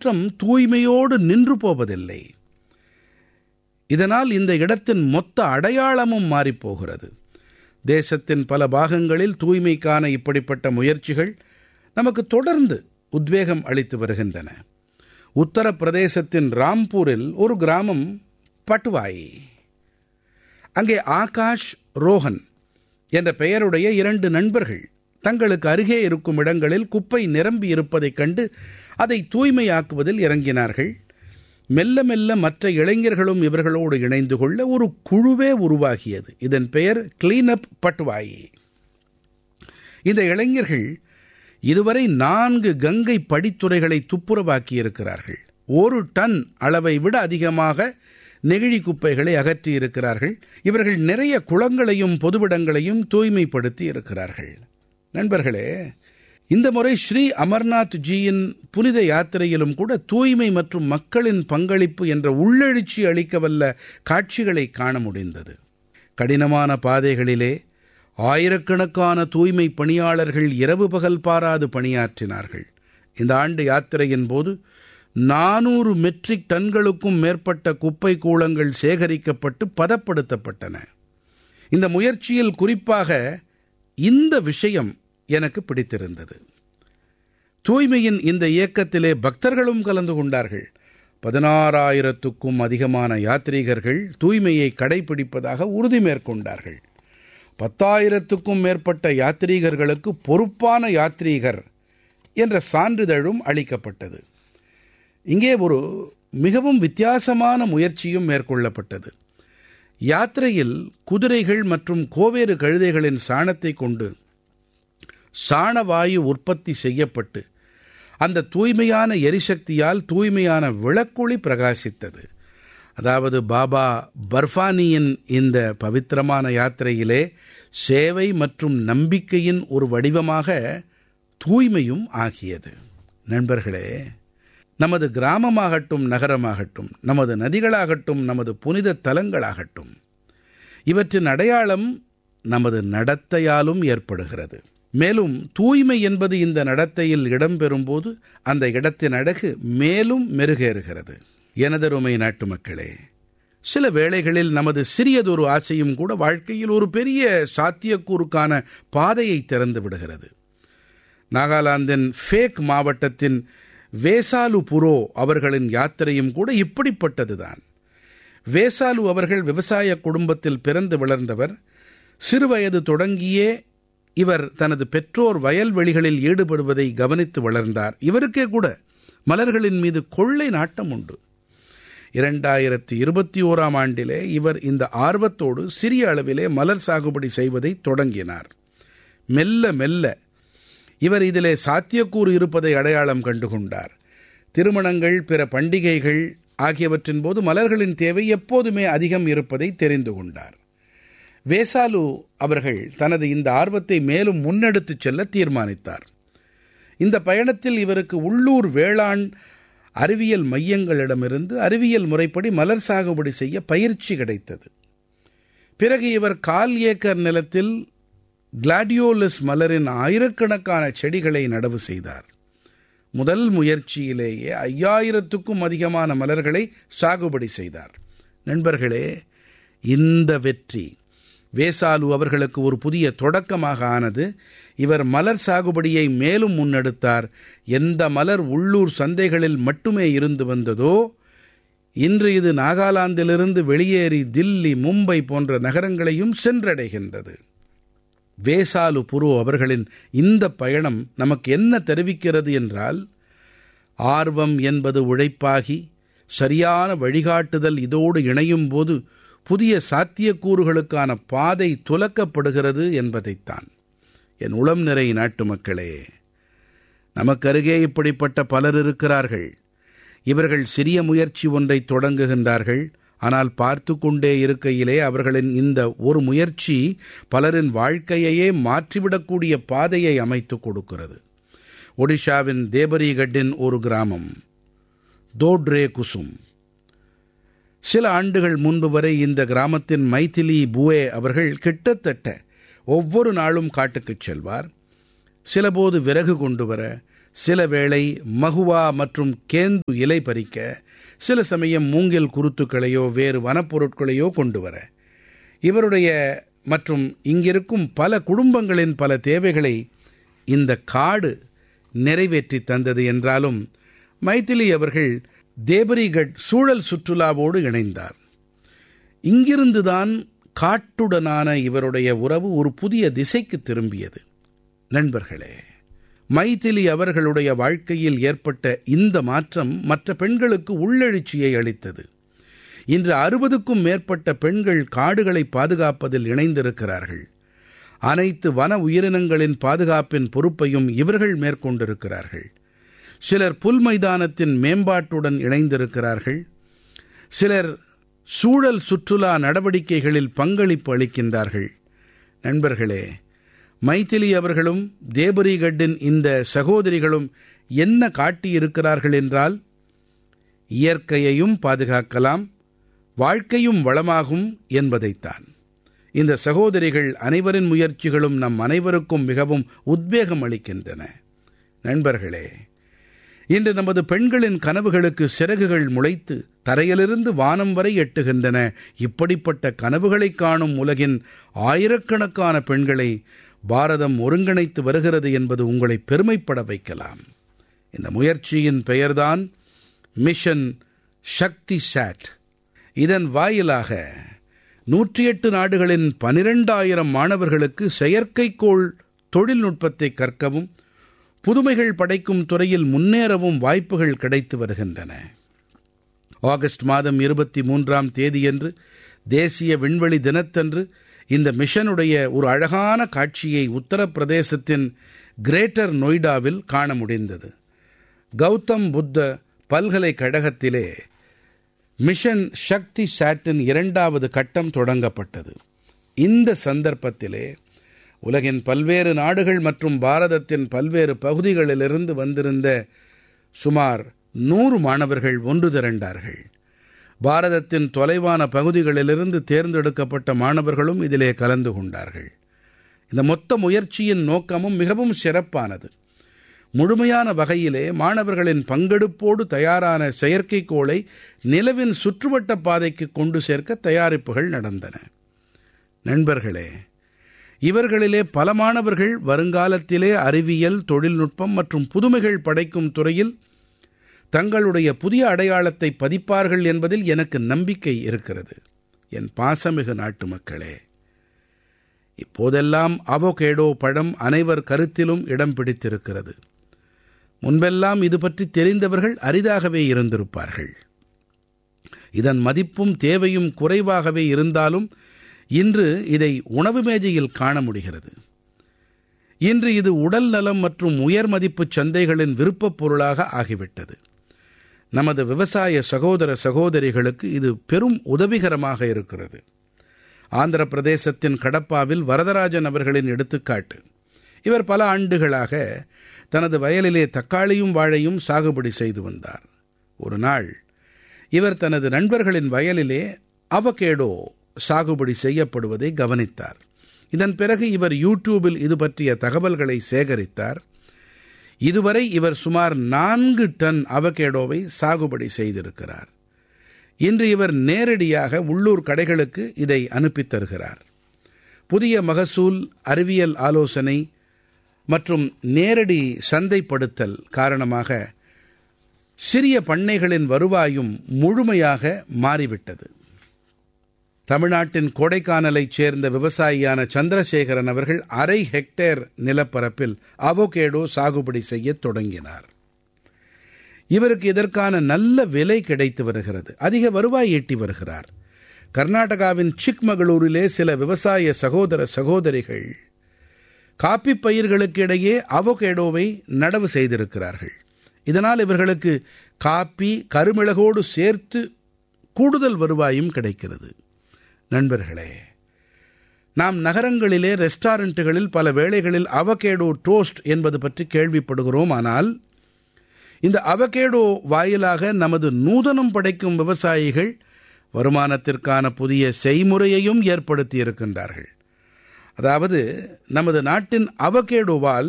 மாற்றம் தூய்மையோடு நின்று போவதில்லை இதனால் இந்த இடத்தின் மொத்த அடையாளமும் மாறிப்போகிறது தேசத்தின் பல பாகங்களில் தூய்மைக்கான இப்படிப்பட்ட முயற்சிகள் நமக்கு தொடர்ந்து உத்வேகம் அளித்து வருகின்றன உத்தரப்பிரதேசத்தின் ராம்பூரில் ஒரு கிராமம் பட்வாயி அங்கே ஆகாஷ் ரோஹன் என்ற பெயருடைய இரண்டு நண்பர்கள் தங்களுக்கு அருகே இருக்கும் இடங்களில் குப்பை நிரம்பி இருப்பதைக் கண்டு அதை தூய்மையாக்குவதில் இறங்கினார்கள் மெல்ல மெல்ல மற்ற இளைஞர்களும் இவர்களோடு இணைந்து கொள்ள ஒரு குழுவே உருவாகியது இதன் பெயர் கிளீன் அப் பட்வாயி இந்த இளைஞர்கள் இதுவரை நான்கு கங்கை படித்துறைகளை துப்புரவாக்கி இருக்கிறார்கள் ஒரு டன் அளவை விட அதிகமாக நெகிழி குப்பைகளை அகற்றி இருக்கிறார்கள் இவர்கள் நிறைய குளங்களையும் பொதுவிடங்களையும் தூய்மைப்படுத்தி இருக்கிறார்கள் நண்பர்களே இந்த முறை ஸ்ரீ அமர்நாத் ஜியின் புனித யாத்திரையிலும் கூட தூய்மை மற்றும் மக்களின் பங்களிப்பு என்ற உள்ளெழுச்சி அளிக்கவல்ல காட்சிகளை காண முடிந்தது கடினமான பாதைகளிலே ஆயிரக்கணக்கான தூய்மை பணியாளர்கள் இரவு பகல் பாராது பணியாற்றினார்கள் இந்த ஆண்டு யாத்திரையின் போது நானூறு மெட்ரிக் டன்களுக்கும் மேற்பட்ட குப்பை கூளங்கள் சேகரிக்கப்பட்டு பதப்படுத்தப்பட்டன இந்த முயற்சியில் குறிப்பாக இந்த விஷயம் எனக்கு பிடித்திருந்தது தூய்மையின் இந்த இயக்கத்திலே பக்தர்களும் கலந்து கொண்டார்கள் பதினாறாயிரத்துக்கும் அதிகமான யாத்ரீகர்கள் தூய்மையை கடைபிடிப்பதாக உறுதி மேற்கொண்டார்கள் பத்தாயிரத்துக்கும் மேற்பட்ட யாத்ரீகர்களுக்கு பொறுப்பான யாத்ரீகர் என்ற சான்றிதழும் அளிக்கப்பட்டது இங்கே ஒரு மிகவும் வித்தியாசமான முயற்சியும் மேற்கொள்ளப்பட்டது யாத்திரையில் குதிரைகள் மற்றும் கோவேறு கழுதைகளின் சாணத்தை கொண்டு சாணவாயு உற்பத்தி செய்யப்பட்டு அந்த தூய்மையான எரிசக்தியால் தூய்மையான விளக்கொளி பிரகாசித்தது அதாவது பாபா பர்ஃபானியின் இந்த பவித்திரமான யாத்திரையிலே சேவை மற்றும் நம்பிக்கையின் ஒரு வடிவமாக தூய்மையும் ஆகியது நண்பர்களே நமது கிராமமாகட்டும் நகரமாகட்டும் நமது நதிகளாகட்டும் நமது புனித தலங்களாகட்டும் இவற்றின் அடையாளம் நமது நடத்தையாலும் ஏற்படுகிறது மேலும் தூய்மை என்பது இந்த நடத்தையில் இடம்பெறும்போது அந்த இடத்தின் அழகு மேலும் மெருகேறுகிறது எனதருமை நாட்டு மக்களே சில வேளைகளில் நமது சிறியதொரு ஆசையும் கூட வாழ்க்கையில் ஒரு பெரிய சாத்தியக்கூறுக்கான பாதையை திறந்து விடுகிறது நாகாலாந்தின் ஃபேக் மாவட்டத்தின் வேசாலு புரோ அவர்களின் யாத்திரையும் கூட இப்படிப்பட்டதுதான் வேசாலு அவர்கள் விவசாய குடும்பத்தில் பிறந்து வளர்ந்தவர் சிறுவயது தொடங்கியே இவர் தனது பெற்றோர் வயல்வெளிகளில் ஈடுபடுவதை கவனித்து வளர்ந்தார் இவருக்கே கூட மலர்களின் மீது கொள்ளை நாட்டம் உண்டு இரண்டாயிரத்தி இருபத்தி ஓராம் ஆண்டிலே இவர் இந்த ஆர்வத்தோடு சிறிய அளவிலே மலர் சாகுபடி செய்வதை தொடங்கினார் மெல்ல மெல்ல இவர் இதிலே சாத்தியக்கூறு இருப்பதை அடையாளம் கண்டுகொண்டார் திருமணங்கள் பிற பண்டிகைகள் ஆகியவற்றின் போது மலர்களின் தேவை எப்போதுமே அதிகம் இருப்பதை தெரிந்து கொண்டார் வேசாலு அவர்கள் தனது இந்த ஆர்வத்தை மேலும் முன்னெடுத்துச் செல்ல தீர்மானித்தார் இந்த பயணத்தில் இவருக்கு உள்ளூர் வேளாண் அறிவியல் மையங்களிடமிருந்து அறிவியல் முறைப்படி மலர் சாகுபடி செய்ய பயிற்சி கிடைத்தது பிறகு இவர் கால் ஏக்கர் நிலத்தில் கிளாடியோலஸ் மலரின் ஆயிரக்கணக்கான செடிகளை நடவு செய்தார் முதல் முயற்சியிலேயே ஐயாயிரத்துக்கும் அதிகமான மலர்களை சாகுபடி செய்தார் நண்பர்களே இந்த வெற்றி வேசாலு அவர்களுக்கு ஒரு புதிய தொடக்கமாக ஆனது இவர் மலர் சாகுபடியை மேலும் முன்னெடுத்தார் எந்த மலர் உள்ளூர் சந்தைகளில் மட்டுமே இருந்து வந்ததோ இன்று இது நாகாலாந்திலிருந்து வெளியேறி தில்லி மும்பை போன்ற நகரங்களையும் சென்றடைகின்றது வேசாலு புரு அவர்களின் இந்த பயணம் நமக்கு என்ன தெரிவிக்கிறது என்றால் ஆர்வம் என்பது உழைப்பாகி சரியான வழிகாட்டுதல் இதோடு இணையும் போது புதிய சாத்தியக்கூறுகளுக்கான பாதை துலக்கப்படுகிறது என்பதைத்தான் என் உளம் நிறை நாட்டு மக்களே நமக்கருகே இப்படிப்பட்ட பலர் இருக்கிறார்கள் இவர்கள் சிறிய முயற்சி ஒன்றை தொடங்குகின்றார்கள் ஆனால் பார்த்து கொண்டே இருக்கையிலே அவர்களின் இந்த ஒரு முயற்சி பலரின் வாழ்க்கையையே மாற்றிவிடக்கூடிய பாதையை அமைத்துக் கொடுக்கிறது ஒடிஷாவின் தேபரிகட்டின் ஒரு கிராமம் தோட்ரே குசும் சில ஆண்டுகள் முன்பு வரை இந்த கிராமத்தின் மைதிலி புவே அவர்கள் கிட்டத்தட்ட ஒவ்வொரு நாளும் காட்டுக்குச் செல்வார் சிலபோது விறகு கொண்டு வர சில வேளை மகுவா மற்றும் கேந்து இலை பறிக்க சில சமயம் மூங்கில் குருத்துக்களையோ வேறு வனப்பொருட்களையோ கொண்டு வர இவருடைய மற்றும் இங்கிருக்கும் பல குடும்பங்களின் பல தேவைகளை இந்த காடு நிறைவேற்றி தந்தது என்றாலும் மைதிலி அவர்கள் தேபரிகட் சூழல் சுற்றுலாவோடு இணைந்தார் இங்கிருந்துதான் காட்டுடனான இவருடைய உறவு ஒரு புதிய திசைக்கு திரும்பியது நண்பர்களே மைதிலி அவர்களுடைய வாழ்க்கையில் ஏற்பட்ட இந்த மாற்றம் மற்ற பெண்களுக்கு உள்ளெழுச்சியை அளித்தது இன்று அறுபதுக்கும் மேற்பட்ட பெண்கள் காடுகளை பாதுகாப்பதில் இணைந்திருக்கிறார்கள் அனைத்து வன உயிரினங்களின் பாதுகாப்பின் பொறுப்பையும் இவர்கள் மேற்கொண்டிருக்கிறார்கள் சிலர் புல் மைதானத்தின் மேம்பாட்டுடன் இணைந்திருக்கிறார்கள் சிலர் சூழல் சுற்றுலா நடவடிக்கைகளில் பங்களிப்பு அளிக்கின்றார்கள் நண்பர்களே மைதிலி அவர்களும் தேபரிகட்டின் இந்த சகோதரிகளும் என்ன காட்டியிருக்கிறார்கள் என்றால் இயற்கையையும் பாதுகாக்கலாம் வாழ்க்கையும் வளமாகும் என்பதைத்தான் இந்த சகோதரிகள் அனைவரின் முயற்சிகளும் நம் அனைவருக்கும் மிகவும் உத்வேகம் அளிக்கின்றன நண்பர்களே இன்று நமது பெண்களின் கனவுகளுக்கு சிறகுகள் முளைத்து தரையிலிருந்து வானம் வரை எட்டுகின்றன இப்படிப்பட்ட கனவுகளை காணும் உலகின் ஆயிரக்கணக்கான பெண்களை பாரதம் ஒருங்கிணைத்து வருகிறது என்பது உங்களை பெருமைப்பட வைக்கலாம் இந்த முயற்சியின் பெயர்தான் மிஷன் சக்தி சாட் இதன் வாயிலாக நூற்றி எட்டு நாடுகளின் பனிரெண்டாயிரம் மாணவர்களுக்கு செயற்கைக்கோள் தொழில்நுட்பத்தை கற்கவும் புதுமைகள் படைக்கும் துறையில் முன்னேறவும் வாய்ப்புகள் கிடைத்து வருகின்றன ஆகஸ்ட் மாதம் இருபத்தி மூன்றாம் தேதியன்று தேசிய விண்வெளி தினத்தன்று இந்த மிஷனுடைய ஒரு அழகான காட்சியை உத்தரப்பிரதேசத்தின் கிரேட்டர் நொய்டாவில் காண முடிந்தது கௌதம் புத்த பல்கலைக்கழகத்திலே மிஷன் சக்தி சாட்டின் இரண்டாவது கட்டம் தொடங்கப்பட்டது இந்த சந்தர்ப்பத்திலே உலகின் பல்வேறு நாடுகள் மற்றும் பாரதத்தின் பல்வேறு பகுதிகளிலிருந்து வந்திருந்த சுமார் நூறு மாணவர்கள் ஒன்று திரண்டார்கள் பாரதத்தின் தொலைவான பகுதிகளிலிருந்து தேர்ந்தெடுக்கப்பட்ட மாணவர்களும் இதிலே கலந்து கொண்டார்கள் இந்த மொத்த முயற்சியின் நோக்கமும் மிகவும் சிறப்பானது முழுமையான வகையிலே மாணவர்களின் பங்கெடுப்போடு தயாரான செயற்கைக்கோளை நிலவின் சுற்றுவட்ட பாதைக்கு கொண்டு சேர்க்க தயாரிப்புகள் நடந்தன நண்பர்களே இவர்களிலே பல மாணவர்கள் வருங்காலத்திலே அறிவியல் தொழில்நுட்பம் மற்றும் புதுமைகள் படைக்கும் துறையில் தங்களுடைய புதிய அடையாளத்தை பதிப்பார்கள் என்பதில் எனக்கு நம்பிக்கை இருக்கிறது என் பாசமிகு நாட்டு மக்களே இப்போதெல்லாம் அவகேடோ பழம் அனைவர் கருத்திலும் இடம் பிடித்திருக்கிறது முன்பெல்லாம் இது பற்றி தெரிந்தவர்கள் அரிதாகவே இருந்திருப்பார்கள் இதன் மதிப்பும் தேவையும் குறைவாகவே இருந்தாலும் இன்று இதை உணவு மேஜையில் காண முடிகிறது இன்று இது உடல் நலம் மற்றும் உயர் மதிப்பு சந்தைகளின் விருப்பப் பொருளாக ஆகிவிட்டது நமது விவசாய சகோதர சகோதரிகளுக்கு இது பெரும் உதவிகரமாக இருக்கிறது ஆந்திர பிரதேசத்தின் கடப்பாவில் வரதராஜன் அவர்களின் எடுத்துக்காட்டு இவர் பல ஆண்டுகளாக தனது வயலிலே தக்காளியும் வாழையும் சாகுபடி செய்து வந்தார் ஒரு நாள் இவர் தனது நண்பர்களின் வயலிலே அவகேடோ சாகுபடி செய்யப்படுவதை கவனித்தார் இதன் பிறகு இவர் யூடியூபில் இது பற்றிய தகவல்களை சேகரித்தார் இதுவரை இவர் சுமார் நான்கு டன் அவகேடோவை சாகுபடி செய்திருக்கிறார் இன்று இவர் நேரடியாக உள்ளூர் கடைகளுக்கு இதை அனுப்பித் தருகிறார் புதிய மகசூல் அறிவியல் ஆலோசனை மற்றும் நேரடி சந்தைப்படுத்தல் காரணமாக சிறிய பண்ணைகளின் வருவாயும் முழுமையாக மாறிவிட்டது தமிழ்நாட்டின் கோடைக்கானலைச் சேர்ந்த விவசாயியான சந்திரசேகரன் அவர்கள் அரை ஹெக்டேர் நிலப்பரப்பில் அவகேடோ சாகுபடி செய்யத் தொடங்கினார் இவருக்கு இதற்கான நல்ல விலை கிடைத்து வருகிறது அதிக வருவாய் ஈட்டி வருகிறார் கர்நாடகாவின் சிக்மகளூரிலே சில விவசாய சகோதர சகோதரிகள் காப்பி பயிர்களுக்கு இடையே அவகேடோவை நடவு செய்திருக்கிறார்கள் இதனால் இவர்களுக்கு காப்பி கருமிளகோடு சேர்த்து கூடுதல் வருவாயும் கிடைக்கிறது நண்பர்களே நாம் நகரங்களிலே ரெஸ்டாரண்ட்டுகளில் பல வேளைகளில் அவகேடோ டோஸ்ட் என்பது பற்றி கேள்விப்படுகிறோம் ஆனால் இந்த அவகேடோ வாயிலாக நமது நூதனம் படைக்கும் விவசாயிகள் வருமானத்திற்கான புதிய செய்முறையையும் ஏற்படுத்தி இருக்கின்றார்கள் அதாவது நமது நாட்டின் அவகேடோவால்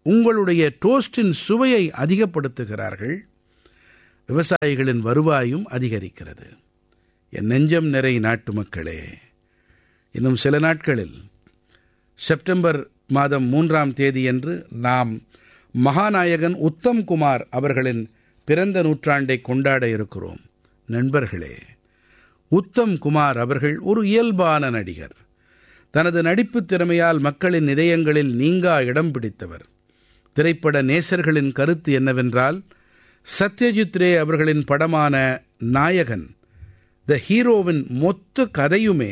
உங்களுடைய டோஸ்டின் சுவையை அதிகப்படுத்துகிறார்கள் விவசாயிகளின் வருவாயும் அதிகரிக்கிறது என் நெஞ்சம் நிறை நாட்டு மக்களே இன்னும் சில நாட்களில் செப்டம்பர் மாதம் மூன்றாம் தேதியன்று நாம் மகாநாயகன் உத்தம் குமார் அவர்களின் பிறந்த நூற்றாண்டை கொண்டாட இருக்கிறோம் நண்பர்களே உத்தம் குமார் அவர்கள் ஒரு இயல்பான நடிகர் தனது நடிப்புத் திறமையால் மக்களின் இதயங்களில் நீங்கா இடம் பிடித்தவர் திரைப்பட நேசர்களின் கருத்து என்னவென்றால் சத்யஜித் ரே அவர்களின் படமான நாயகன் த ஹீரோவின் மொத்த கதையுமே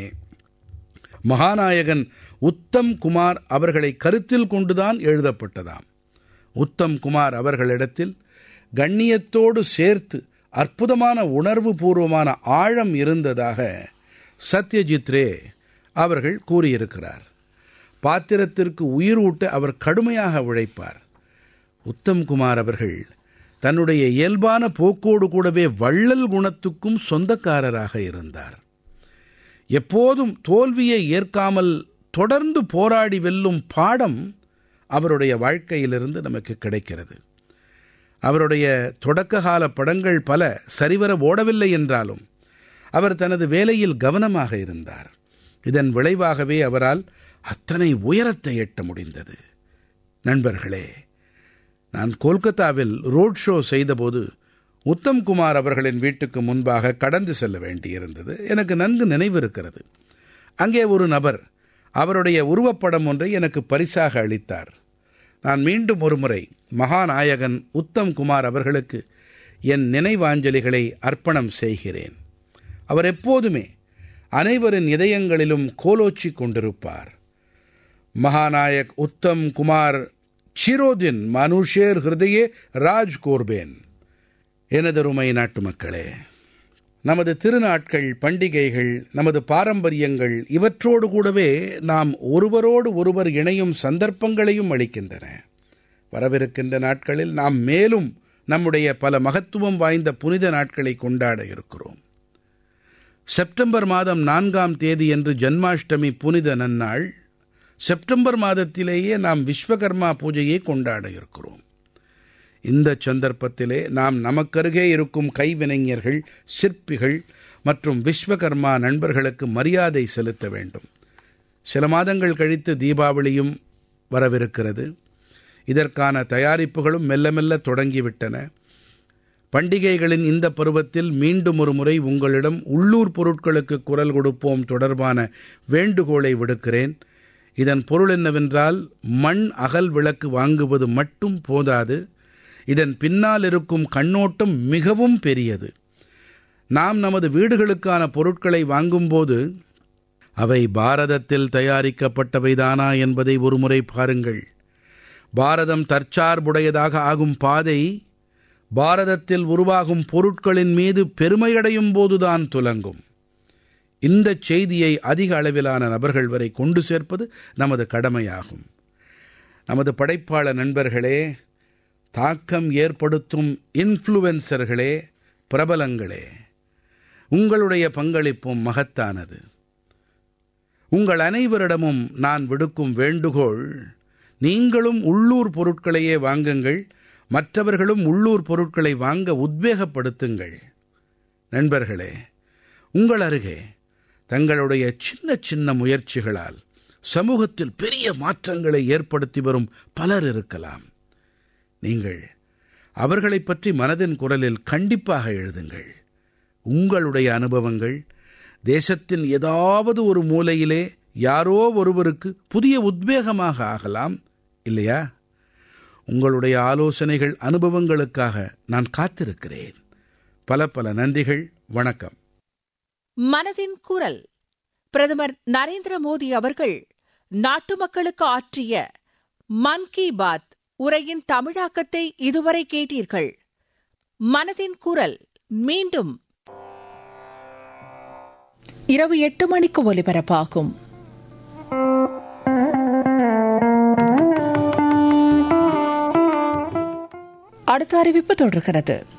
மகாநாயகன் உத்தம் குமார் அவர்களை கருத்தில் கொண்டுதான் எழுதப்பட்டதாம் உத்தம் குமார் அவர்களிடத்தில் கண்ணியத்தோடு சேர்த்து அற்புதமான உணர்வு பூர்வமான ஆழம் இருந்ததாக சத்யஜித் ரே அவர்கள் கூறியிருக்கிறார் பாத்திரத்திற்கு உயிர் ஊட்ட அவர் கடுமையாக உழைப்பார் உத்தம் குமார் அவர்கள் தன்னுடைய இயல்பான போக்கோடு கூடவே வள்ளல் குணத்துக்கும் சொந்தக்காரராக இருந்தார் எப்போதும் தோல்வியை ஏற்காமல் தொடர்ந்து போராடி வெல்லும் பாடம் அவருடைய வாழ்க்கையிலிருந்து நமக்கு கிடைக்கிறது அவருடைய தொடக்ககால படங்கள் பல சரிவர ஓடவில்லை என்றாலும் அவர் தனது வேலையில் கவனமாக இருந்தார் இதன் விளைவாகவே அவரால் அத்தனை உயரத்தை எட்ட முடிந்தது நண்பர்களே நான் கோல்கத்தாவில் ரோட் ஷோ செய்தபோது உத்தம் குமார் அவர்களின் வீட்டுக்கு முன்பாக கடந்து செல்ல வேண்டியிருந்தது எனக்கு நன்கு நினைவிருக்கிறது அங்கே ஒரு நபர் அவருடைய உருவப்படம் ஒன்றை எனக்கு பரிசாக அளித்தார் நான் மீண்டும் ஒருமுறை மகாநாயகன் உத்தம் குமார் அவர்களுக்கு என் நினைவாஞ்சலிகளை அர்ப்பணம் செய்கிறேன் அவர் எப்போதுமே அனைவரின் இதயங்களிலும் கோலோச்சி கொண்டிருப்பார் மகாநாயக் உத்தம் குமார் சிரோதின் மனுஷேர் ஹிருதயே ராஜ் கோர்பேன் எனதருமை நாட்டு மக்களே நமது திருநாட்கள் பண்டிகைகள் நமது பாரம்பரியங்கள் இவற்றோடு கூடவே நாம் ஒருவரோடு ஒருவர் இணையும் சந்தர்ப்பங்களையும் அளிக்கின்றன வரவிருக்கின்ற நாட்களில் நாம் மேலும் நம்முடைய பல மகத்துவம் வாய்ந்த புனித நாட்களை கொண்டாட இருக்கிறோம் செப்டம்பர் மாதம் நான்காம் தேதியன்று ஜன்மாஷ்டமி புனித நன்னாள் செப்டம்பர் மாதத்திலேயே நாம் விஸ்வகர்மா பூஜையை கொண்டாட இருக்கிறோம் இந்த சந்தர்ப்பத்திலே நாம் நமக்கருகே இருக்கும் கைவினைஞர்கள் சிற்பிகள் மற்றும் விஸ்வகர்மா நண்பர்களுக்கு மரியாதை செலுத்த வேண்டும் சில மாதங்கள் கழித்து தீபாவளியும் வரவிருக்கிறது இதற்கான தயாரிப்புகளும் மெல்ல மெல்ல தொடங்கிவிட்டன பண்டிகைகளின் இந்த பருவத்தில் மீண்டும் ஒரு முறை உங்களிடம் உள்ளூர் பொருட்களுக்கு குரல் கொடுப்போம் தொடர்பான வேண்டுகோளை விடுக்கிறேன் இதன் பொருள் என்னவென்றால் மண் அகல் விளக்கு வாங்குவது மட்டும் போதாது இதன் பின்னால் இருக்கும் கண்ணோட்டம் மிகவும் பெரியது நாம் நமது வீடுகளுக்கான பொருட்களை வாங்கும்போது அவை பாரதத்தில் தயாரிக்கப்பட்டவைதானா என்பதை ஒருமுறை பாருங்கள் பாரதம் தற்சார்புடையதாக ஆகும் பாதை பாரதத்தில் உருவாகும் பொருட்களின் மீது பெருமையடையும் போதுதான் துலங்கும் இந்த செய்தியை அதிக அளவிலான நபர்கள் வரை கொண்டு சேர்ப்பது நமது கடமையாகும் நமது படைப்பாள நண்பர்களே தாக்கம் ஏற்படுத்தும் இன்ஃப்ளூவன்சர்களே பிரபலங்களே உங்களுடைய பங்களிப்பும் மகத்தானது உங்கள் அனைவரிடமும் நான் விடுக்கும் வேண்டுகோள் நீங்களும் உள்ளூர் பொருட்களையே வாங்குங்கள் மற்றவர்களும் உள்ளூர் பொருட்களை வாங்க உத்வேகப்படுத்துங்கள் நண்பர்களே உங்கள் அருகே தங்களுடைய சின்ன சின்ன முயற்சிகளால் சமூகத்தில் பெரிய மாற்றங்களை ஏற்படுத்தி வரும் பலர் இருக்கலாம் நீங்கள் அவர்களைப் பற்றி மனதின் குரலில் கண்டிப்பாக எழுதுங்கள் உங்களுடைய அனுபவங்கள் தேசத்தின் ஏதாவது ஒரு மூலையிலே யாரோ ஒருவருக்கு புதிய உத்வேகமாக ஆகலாம் இல்லையா உங்களுடைய ஆலோசனைகள் அனுபவங்களுக்காக நான் காத்திருக்கிறேன் பல பல நன்றிகள் வணக்கம் மனதின் குரல் பிரதமர் நரேந்திர மோடி அவர்கள் நாட்டு மக்களுக்கு ஆற்றிய மன் கி பாத் உரையின் தமிழாக்கத்தை இதுவரை கேட்டீர்கள் மனதின் குரல் மீண்டும் இரவு எட்டு மணிக்கு ஒலிபரப்பாகும் அடுத்த அறிவிப்பு தொடர்கிறது